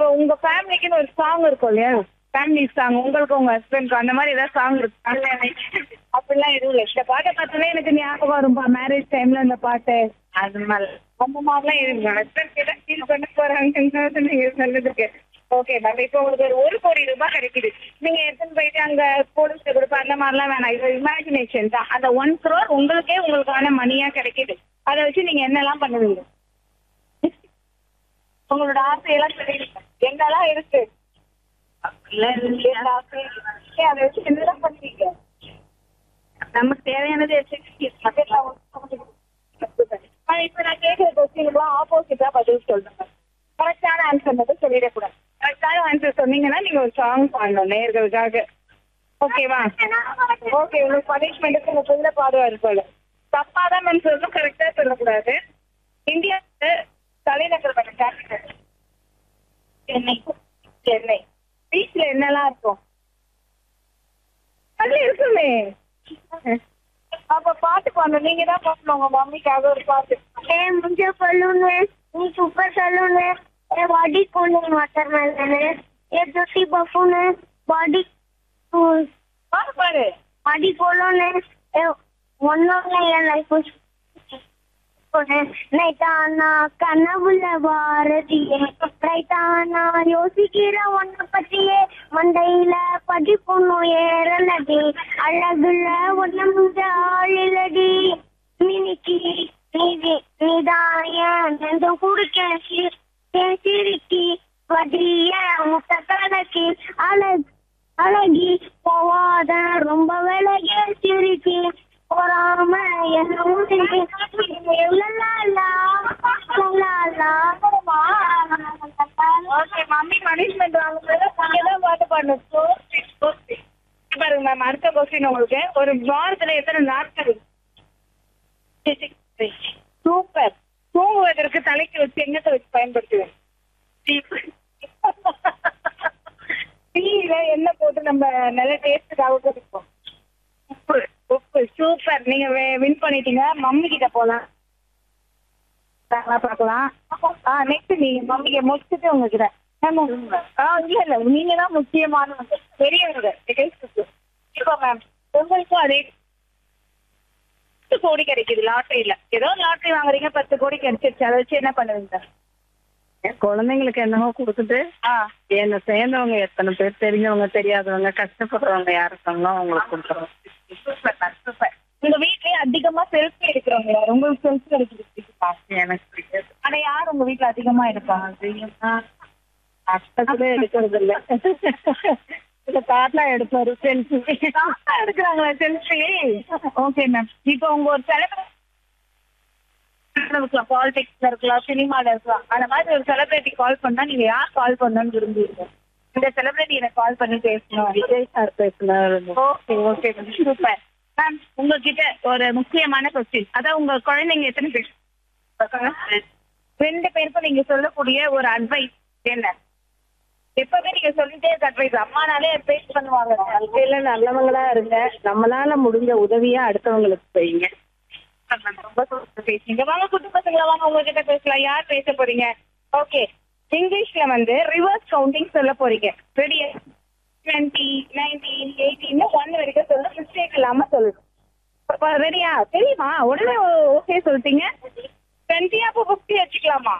இப்போ உங்க ஃபேமிலிக்குன்னு ஒரு சாங் இருக்கும் இல்லையா ஃபேமிலி சாங் உங்களுக்கு உங்க ஹஸ்பண்ட்க்கு அந்த மாதிரி ஏதாவது சாங் இருக்கு அப்படிலாம் எதுவும் இல்லை இந்த பாட்டை பார்த்தோன்னே எனக்கு ஞாபகம் வரும்பா மேரேஜ் டைம்ல இந்த பாட்டு அது மாதிரி அந்த மாதிரிலாம் இருக்கு ஹஸ்பண்ட் கிட்ட ஃபீல் பண்ண போறாங்கன்னு நீங்க சொன்னதுக்கு ஓகே மேம் இப்போ உங்களுக்கு ஒரு ஒரு கோடி ரூபாய் கிடைக்குது நீங்க எடுத்துன்னு போயிட்டு அங்க போலீஸ் கொடுப்ப அந்த மாதிரிலாம் வேணாம் இது இமேஜினேஷன் தான் அந்த ஒன் crore உங்களுக்கே உங்களுக்கான மணியா கிடைக்குது அதை வச்சு நீங்க என்னெல்லாம் பண்ணுவீங்க உங்களோட ஆசையெல்லாம் தெரியுது எங்கெல்லாம் இருக்கு அப்படிலாம் இருக்கு எந்த ஆசையும் இல்லை. ஏன் அதை வச்சு என்னெல்லாம் பண்ணுவீங்க நமக்கு தேவையானது இப்ப நான் கேட்கிற கொஸ்டினுக்குலாம் ஆப்போசிட்டா பதில் சொல்றேன் கரெக்டான ஆன்சர் மட்டும் சொல்லிடக்கூடாது கரெக்டான ஆன்சர் சொன்னீங்கன்னா நீங்க ஒரு சாங் பாடணும் நேர்களுக்காக ஓகேவா ஓகே உங்களுக்கு பனிஷ்மெண்ட்டுக்கு உங்க புள்ள பாடுவாரு போல தப்பா தான் மேம் சொல்லணும் கரெக்டா சொல்லக்கூடாது இந்தியா தலைநகர் பண்ண கேபிட்டல் சென்னை சென்னை பீச்ல என்னெல்லாம் இருக்கும் அது இருக்குமே அப்ப பாட்டு பாடணும் நீங்க தான் பாடணும் உங்க மம்மிக்காக ஒரு பாட்டு ए मुझे बलून है ये सुपर सलून है ये बॉडी कूलिंग वाटरमेलन है ये ज्योति बफून है बॉडी பாட்டு பாடு बॉडी कोलोन है ये ஒன் என் லைஃப் நைட்டானா கனவுல பாரதியே ரைட்டானா யோசிக்கிற ஒன்ன பத்தியே மண்டையில படிப்புண்ணும் ஏறலடி அழகுல ஒன்ன முஞ்ச ஆளிலடி மினிக்கி நீதி நீதான் ஏன் நெஞ்சம் குடுக்க சிரிக்கி வடிய முட்டை கணக்கி அழகு அழகி போவாத ரொம்ப விலகே சிரிக்கி போறாம என்ன ஓகே மம்மி பனிஷ்மெண்ட் வாங்கும்போது நீங்க தான் பாட்டு பாடணும் So sweet, so sweet. பாருங்க மேம் அடுத்த கொஸ்டின் உங்களுக்கு ஒரு வாரத்துல எத்தனை நாட்கள் சூப்பர் தூங்குவதற்கு தலைக்கு வச்சு எங்கத்தை வச்சு பயன்படுத்துவேன் டீல எண்ணெய் போட்டு நம்ம நல்ல டேஸ்ட்டுக்காக கொடுப்போம் உப்பு உப்பு சூப்பர் நீங்க வின் பண்ணிட்டீங்க மம்மி கிட்ட போலாம் பார்க்கலாம் ஆ நெக்ஸ்ட் நீங்க மம்மிக்கு முடிச்சுட்டு உங்ககிட்ட மேம் ஆ இல்ல இல்ல நீங்க தான் முக்கியமானவங்க பெரியவங்க இப்போ மேம் உங்களுக்கும் அதே பத்து கோடி கிடைக்குது லாட்டரியில ஏதோ லாட்டரி வாங்குறீங்க பத்து கோடி கிடைச்சிருச்சு அதை வச்சு என்ன பண்ணுவீங்க என் குழந்தைங்களுக்கு என்னமோ கொடுத்துட்டு ஆ என்ன சேர்ந்தவங்க எத்தனை பேர் தெரிஞ்சவங்க தெரியாதவங்க கஷ்டப்படுறவங்க யார் இருக்காங்களோ அவங்களுக்கு கொடுத்துருவோம் சூப்பர் மேம் சூப்பர் உங்க வீட்லயே அதிகமா செல்ஃபி எடுக்கிறவங்க யார் உங்களுக்கு செல்ஃபி எடுக்கிறது பிடிக்குமா எனக்கு பிடிக்காது ஆனா யார் உங்க வீட்ல அதிகமா எடுப்பாங்க அதிகமா அஷ்டத்துல எடுக்கிறது இல்ல இந்த தாத்தா எடுப்பாரு செல்ஃபி தாத்தா எடுக்கிறாங்களா செல்ஃபி ஓகே மேம் இப்போ உங்க ஒரு செலிபிரிட்டி இருக்கலாம் பாலிடிக்ஸ்ல இருக்கலாம் சினிமால இருக்கலாம் அந்த மாதிரி ஒரு செலிபிரிட்டி கால் பண்ணா நீங்க யார் கால் பண்ணணும்னு விரும்புவீங்க இந்த செலிபிரிட்டி எனக்கு கால் பண்ணி பேசணும் விஜய் சார் பேசினாரு okay okay ma'am super ma'am உங்ககிட்ட ஒரு முக்கியமான கொஸ்டின் அதான் உங்க குழந்தைங்க எத்தனை பேர் ரெண்டு பேருக்கும் நீங்க சொல்லக்கூடிய ஒரு அட்வைஸ் என்ன எப்பவுமே நீங்க சொல்லிட்டே இருக்க அட்வைஸ் அம்மானாலே அட்வைஸ் பண்ணுவாங்க வாழ்க்கையில நல்லவங்களா இருங்க நம்மளால முடிஞ்ச உதவியா அடுத்தவங்களுக்கு செய்யுங்க ரொம்ப சூப்பரா பேசுறீங்க வாங்க குட்டி பசங்களா வாங்க உங்ககிட்ட பேசலாம் யார் பேச போறீங்க ஓகே இங்கிலீஷ்ல வந்து ரிவர்ஸ் கவுண்டிங் சொல்ல போறீங்க ரெடியா டுவெண்ட்டி நைன்டீன் எயிட்டீன் ஒன் வரைக்கும் சொல்ல மிஸ்டேக் இல்லாம சொல்லணும் ரெடியா தெரியுமா உடனே ஓகே சொல்லிட்டீங்க டுவெண்ட்டியா அப்போ ஃபிஃப்டி வச்சுக்கலாமா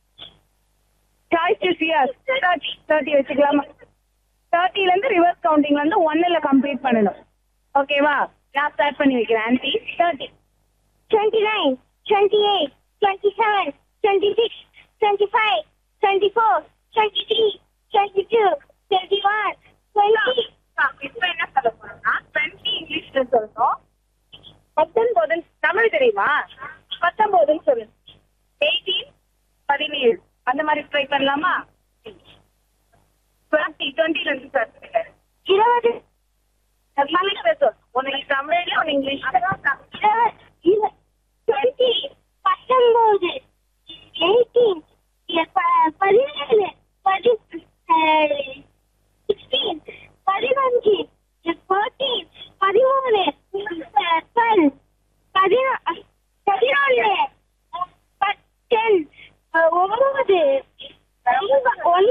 choice is years thirty thirty வச்சுக்கலாமா தேர்ட்டில இருந்து ரிவர்ஸ் கவுண்டிங்ல இருந்து ஒன்னுல கம்ப்ளீட் பண்ணணும் ஓகேவா நான் ஸ்டார்ட் பண்ணி வைக்கிறேன் ஆன்டி தேர்ட்டி 29, 28, 27, 26, 25, 24, 23, 22, 21, 20. இப்ப என்ன சொல்ல போறோம்னா டுவெண்ட்டி இங்கிலீஷ்ல சொல்லணும் பத்தொன்பது தமிழ் தெரியுமா பத்தொன்பதுன்னு சொல்லு எயிட்டீன் பதினேழு அந்த மாதிரி ட்ரை பண்ணலாமா டுவெண்ட்டி டுவெண்ட்டில இருந்து ஸ்டார்ட் பண்ணுங்க இருபது தமிழ்ல சொல் ஒன்னு தமிழ்ல ஒன்னு இங்கிலீஷ் இருபது இரு- டுவெண்ட்டி பத்தொன்பது எயிட்டீன் பதினேழு